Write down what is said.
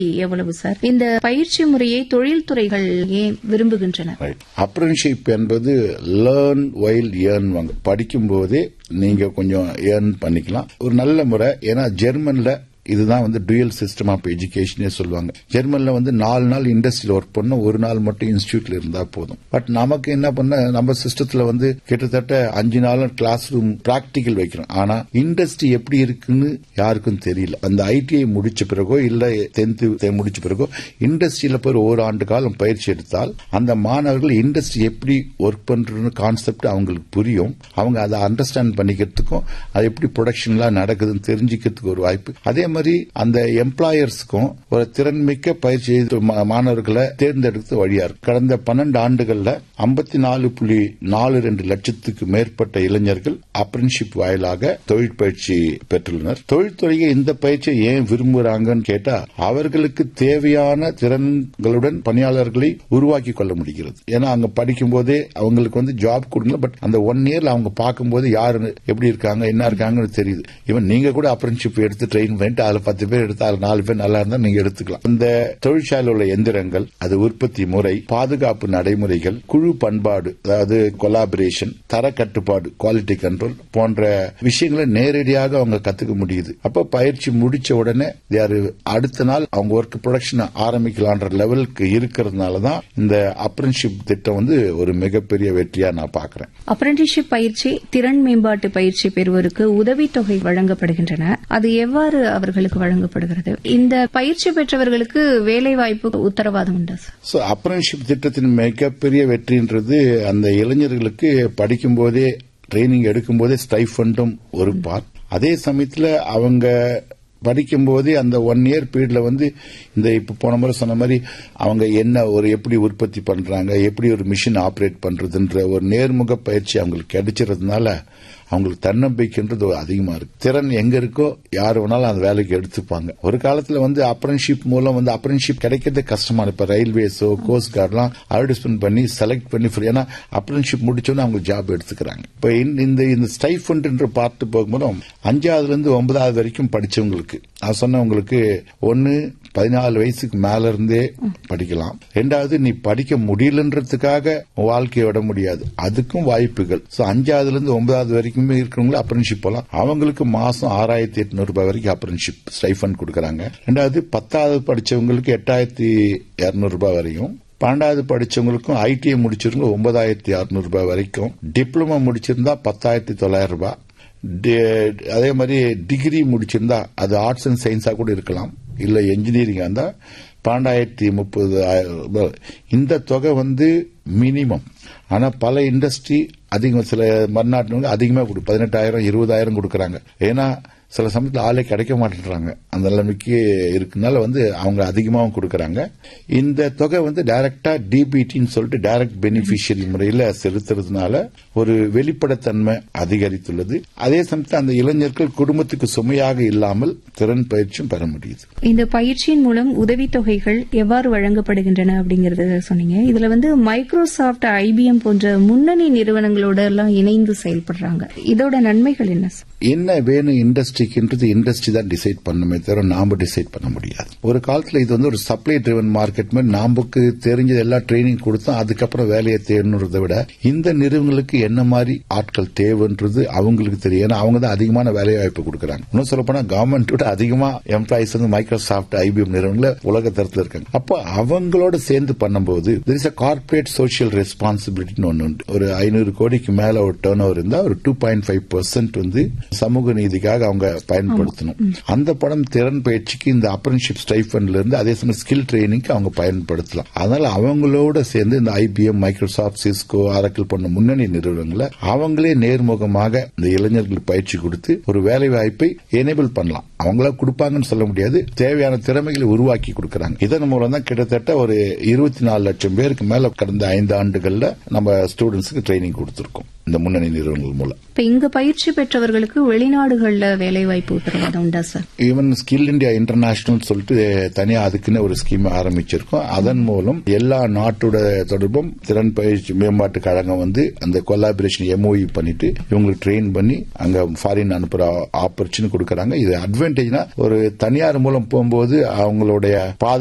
எவ்வளவு சார் இந்த பயிற்சி முறையை தொழில்துறைகள் ஏன் விரும்புகின்றன அப்ரன்ஷிப் என்பது லேர்ன் வைல் ஏர்ன் வாங்க படிக்கும் போதே நீங்க கொஞ்சம் ஏர்ன் பண்ணிக்கலாம் ஒரு நல்ல முறை ஏன்னா ஜெர்மன்ல இதுதான் வந்து டுயல் சிஸ்டம் ஆஃப் எஜுகேஷனே சொல்லுவாங்க ஜெர்மன்ல வந்து நாலு நாள் இண்டஸ்ட்ரியில் ஒர்க் பண்ண ஒரு நாள் மட்டும் இன்ஸ்டியூட்ல இருந்தா போதும் பட் நமக்கு என்ன பண்ண நம்ம சிஸ்டத்துல வந்து கிட்டத்தட்ட அஞ்சு நாள் கிளாஸ் ரூம் பிராக்டிக்கல் வைக்கிறோம் ஆனா இண்டஸ்ட்ரி எப்படி இருக்குன்னு யாருக்கும் தெரியல அந்த ஐடிஐ முடிச்ச பிறகோ இல்ல டென்த் முடிச்ச பிறகோ இண்டஸ்ட்ரியில போய் ஒரு ஆண்டு காலம் பயிற்சி எடுத்தால் அந்த மாணவர்கள் இண்டஸ்ட்ரி எப்படி ஒர்க் பண்றதுன்னு கான்செப்ட் அவங்களுக்கு புரியும் அவங்க அதை அண்டர்ஸ்டாண்ட் பண்ணிக்கிறதுக்கும் அது எப்படி ப்ரொடக்ஷன்லாம் நடக்குதுன்னு தெரிஞ்சுக்கிறதுக்கு ஒரு வாய்ப்பு அதே மாதிரி அந்த எம்ப்ளாயர்ஸ்க்கும் ஒரு திறன்மிக்க பயிற்சி மாணவர்களை தேர்ந்தெடுத்து வழியா இருக்கு கடந்த பன்னெண்டு ஆண்டுகள்ல ஐம்பத்தி நாலு புள்ளி நாலு ரெண்டு லட்சத்துக்கு மேற்பட்ட இளைஞர்கள் அப்ரன்ஷிப் வாயிலாக தொழில் பயிற்சி பெற்றுள்ளனர் தொழில்துறையை இந்த பயிற்சியை ஏன் விரும்புகிறாங்கன்னு கேட்டா அவர்களுக்கு தேவையான திறன்களுடன் பணியாளர்களை உருவாக்கி கொள்ள முடிகிறது ஏன்னா அங்க படிக்கும் போதே அவங்களுக்கு வந்து ஜாப் கொடுங்க பட் அந்த ஒன் இயர்ல அவங்க பார்க்கும்போது யாரு எப்படி இருக்காங்க என்ன இருக்காங்கன்னு தெரியுது இவன் நீங்க கூட அப்ரன்ஷிப் எடுத்து ட்ரெயின் பண்ணிட்டு அதுல பத்து பேர் எடுத்து அதுல நாலு பேர் நல்லா இருந்தா நீங்க எடுத்துக்கலாம் இந்த தொழிற்சாலையில் உள்ள எந்திரங்கள் அது உற்பத்தி முறை பாதுகாப்பு நடைமுறைகள் குழு பண்பாடு அதாவது கொலாபரேஷன் தர கட்டுப்பாடு குவாலிட்டி கண்ட்ரோல் போன்ற விஷயங்களை நேரடியாக அவங்க கத்துக்க முடியுது அப்ப பயிற்சி முடிச்ச உடனே அடுத்த நாள் அவங்க ஒர்க் ப்ரொடக்ஷன் ஆரம்பிக்கலான்ற லெவலுக்கு இருக்கிறதுனால தான் இந்த அப்ரன்ஷிப் திட்டம் வந்து ஒரு மிகப்பெரிய வெற்றியா நான் பாக்குறேன் அப்ரண்டிஷிப் பயிற்சி திறன் மேம்பாட்டு பயிற்சி பெறுவோருக்கு உதவித்தொகை வழங்கப்படுகின்றன அது எவ்வாறு அவர்களுக்கு வழங்கப்படுகிறது இந்த பயிற்சி பெற்றவர்களுக்கு வேலைவாய்ப்பு உத்தரவாதம் உண்டா சோ அப்ரன்ஷிப் திட்டத்தின் மிகப்பெரிய வெற்றின்றது அந்த இளைஞர்களுக்கு படிக்கும் போதே ட்ரைனிங் எடுக்கும் போதே ஸ்டைஃபண்டும் ஒரு பார்ட் அதே சமயத்துல அவங்க படிக்கும் போதே அந்த ஒன் இயர் பீரியட்ல வந்து இந்த இப்ப போன முறை சொன்ன மாதிரி அவங்க என்ன ஒரு எப்படி உற்பத்தி பண்றாங்க எப்படி ஒரு மிஷின் ஆப்ரேட் பண்றதுன்ற ஒரு நேர்முக பயிற்சி அவங்களுக்கு கிடைச்சிருந்தனால அவங்களுக்கு தன்னம்பிக்கைன்றது அதிகமா இருக்கு திறன் எங்க இருக்கோ யார் வேணாலும் அந்த வேலைக்கு எடுத்துப்பாங்க ஒரு காலத்துல வந்து அப்ரன்ஷிப் மூலம் வந்து அப்ரன்ஷிப் கிடைக்கிறது கஷ்டமா இப்ப ரயில்வேஸோ கோஸ்ட் கார்ட்லாம் அட்வர்டைஸ்மெண்ட் பண்ணி செலக்ட் பண்ணி ஃப்ரீ ஏன்னா அப்ரன்ஷிப் முடிச்சோன்னு அவங்க ஜாப் எடுத்துக்கிறாங்க இப்ப இந்த இந்த ஸ்டைஃபண்ட் பார்த்து போகும்போது அஞ்சாவதுல இருந்து ஒன்பதாவது வரைக்கும் படிச்சவங்களுக்கு நான் சொன்னவங்களுக்கு ஒன்னு பதினாலு வயசுக்கு மேல இருந்தே படிக்கலாம் ரெண்டாவது நீ படிக்க முடியலன்றதுக்காக வாழ்க்கையை விட முடியாது அதுக்கும் வாய்ப்புகள் சோ அஞ்சாவதுல இருந்து ஒன்பதாவது வரைக்குமே இருக்கிறவங்க அப்ரன்ஷிப் போலாம் அவங்களுக்கு மாசம் ஆறாயிரத்தி எட்நூறு ரூபாய் வரைக்கும் அப்ரன்ஷிப் ஸ்டைஃபண்ட் கொடுக்கறாங்க ரெண்டாவது பத்தாவது படிச்சவங்களுக்கு எட்டாயிரத்தி இருநூறு ரூபாய் வரையும் பன்னெண்டாவது படிச்சவங்களுக்கும் ஐடிஐ முடிச்சிருங்க ஒன்பதாயிரத்தி அறுநூறு ரூபாய் வரைக்கும் டிப்ளமோ முடிச்சிருந்தா பத்தாயிரத்தி தொள்ளாயிரம் ரூபாய் அதே மாதிரி டிகிரி முடிச்சிருந்தா அது ஆர்ட்ஸ் அண்ட் சயின்ஸா கூட இருக்கலாம் இல்ல என்ஜினியரிங்கா இருந்தா பன்னெண்டாயிரத்தி முப்பது இந்த தொகை வந்து மினிமம் ஆனா பல இண்டஸ்ட்ரி அதிகம் சில மறுநாட்டு அதிகமா கொடு பதினெட்டாயிரம் இருபதாயிரம் கொடுக்கறாங்க ஏன்னா சில சமயத்தில் ஆளே கிடைக்க மாட்டேன்றாங்க அந்த நிலைமைக்கு இருக்குனால வந்து அவங்க அதிகமாகவும் கொடுக்கறாங்க இந்த தொகை வந்து டைரக்டா டிபிடின்னு சொல்லிட்டு டைரக்ட் பெனிஃபிஷியரி முறையில் செலுத்துறதுனால ஒரு வெளிப்படைத்தன்மை அதிகரித்துள்ளது அதே சமயத்தில் அந்த இளைஞர்கள் குடும்பத்துக்கு சுமையாக இல்லாமல் திறன் பயிற்சியும் பெற முடியுது இந்த பயிற்சியின் மூலம் உதவித்தொகைகள் எவ்வாறு வழங்கப்படுகின்றன அப்படிங்கறத சொன்னீங்க இதுல வந்து மைக்ரோசாப்ட் ஐபிஎம் போன்ற முன்னணி நிறுவனங்களோட எல்லாம் இணைந்து செயல்படுறாங்க இதோட நன்மைகள் என்ன என்ன வேணும் இண்டஸ்ட்ரிக்குன்றது இண்டஸ்ட்ரி தான் டிசைட் பண்ணுமே தவிர நாம டிசைட் பண்ண முடியாது ஒரு காலத்துல இது வந்து ஒரு சப்ளை ட்ரிவன் மார்க்கெட் மாதிரி நமக்கு தெரிஞ்சது எல்லாம் ட்ரைனிங் கொடுத்தோம் அதுக்கப்புறம் வேலையை தேடணுன்றதை விட இந்த நிறுவனங்களுக்கு என்ன மாதிரி ஆட்கள் தேவைன்றது அவங்களுக்கு தெரியும் ஏன்னா அவங்க தான் அதிகமான வேலை வாய்ப்பு கொடுக்குறாங்க இன்னும் சொல்ல போனா கவர்மெண்ட் விட அதிகமா எம்ப்ளாயிஸ் வந்து மைக்ரோசாப்ட் ஐபிஎம் நிறுவனங்கள உலக தரத்தில் இருக்காங்க அப்போ அவங்களோட சேர்ந்து பண்ணும்போது there is a corporate social ரெஸ்பான்சிபிலிட்டின்னு ஒன்று உண்டு ஒரு ஐநூறு கோடிக்கு மேல ஒரு டேர்ன் ஓவர் இருந்தா ஒரு டூ பாயிண்ட் ஃபைவ் பெர்சென்ட் வந்து சமூக நீதிக்காக அவங்க பயன்படுத்தணும் அந்த படம் திறன் பயிற்சிக்கு இந்த அப்ரன்ஷிப் ஸ்டைஃபண்ட்ல இருந்து அதே சமயம் ஸ்கில் ட்ரைனிங்க்கு அவங்க பயன்படுத்தலாம் அதனால அவங்களோட சேர்ந்து இந்த ஐபிஎம் மைக்ரோசாப்ட் சிஸ்கோ அரக்கல் போன்ற முன்னணி நிறுவனங்களை அவங்களே நேர்முகமாக இந்த இளைஞர்களுக்கு பயிற்சி கொடுத்து ஒரு வேலை வாய்ப்பை எனேபிள் பண்ணலாம் அவங்களா கொடுப்பாங்கன்னு சொல்ல முடியாது தேவையான திறமைகளை உருவாக்கி கொடுக்கறாங்க இதன் மூலம் தான் கிட்டத்தட்ட ஒரு இருபத்தி நாலு லட்சம் பேருக்கு மேல கடந்த ஐந்து ஆண்டுகள்ல நம்ம ஸ்டூடெண்ட்ஸுக்கு ட்ரைனிங் கொடுத்திருக்கோம் இந்த முன்னணி நிறுவனங்கள் மூலம் இப்ப இங்க பயிற்சி பெற்றவர்களுக்கு வெளிநாடுகள்ல வேலை வாய்ப்பு உத்தரவாதம் உண்டா sir even skill India international சொல்லிட்டு தனியா அதுக்குன்னு ஒரு ஸ்கீம் ஆரம்பிச்சிருக்கோம் அதன் மூலம் எல்லா நாட்டோட தொடர்பும் திறன் பயிற்சி மேம்பாட்டு கழகம் வந்து அந்த கொலாபரேஷன் எம்ஓஇ பண்ணிட்டு இவங்களுக்கு ட்ரெயின் பண்ணி அங்க ஃபாரின் அனுப்புற ஆப்பர்ச்சுனிட்டி கொடுக்கறாங்க இது அட்வான்டேஜ்னா ஒரு தனியார் மூலம் போகும்போது அவங்களுடைய